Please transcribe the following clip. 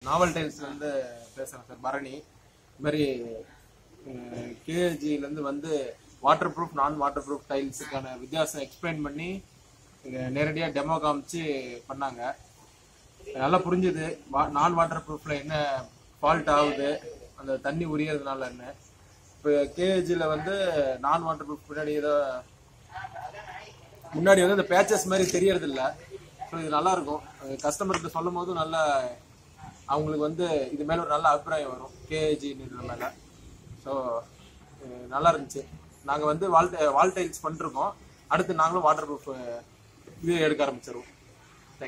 நாவல் டைல்ஸ்லேருந்து பேசுகிறேன் சார் பரணி இது மாதிரி கேஜிலேருந்து வந்து water proof non water proof டைல்ஸுக்கான வித்தியாசம் எக்ஸ்பிளைன் பண்ணி நேரடியாக டெமோ காமிச்சு பண்ணாங்க நல்லா புரிஞ்சுது நான் வாட்டர் ப்ரூஃப்ல என்ன ஃபால்ட் ஆகுது அந்த தண்ணி உரியறதுனால என்ன இப்போ கேஜியில் வந்து நான் வாட்டர் ப்ரூஃப் பின்னாடி ஏதோ முன்னாடி வந்து அந்த பேச்சஸ் மாதிரி தெரியறது இல்ல ஸோ இது நல்லா இருக்கும் கஸ்டமர்கிட்ட சொல்லும் போதும் நல்ல அவங்களுக்கு வந்து இது மேல ஒரு நல்ல அபிப்பிராயம் வரும் கேஜின்ற மேல ஸோ நல்லா இருந்துச்சு நாங்கள் வந்து வால் வால் டைல்ஸ் பண்ணிருக்கோம் அடுத்து நாங்களும் வாட்டர் ப்ரூஃப் இது எடுக்க ஆரம்பிச்சிருவோம்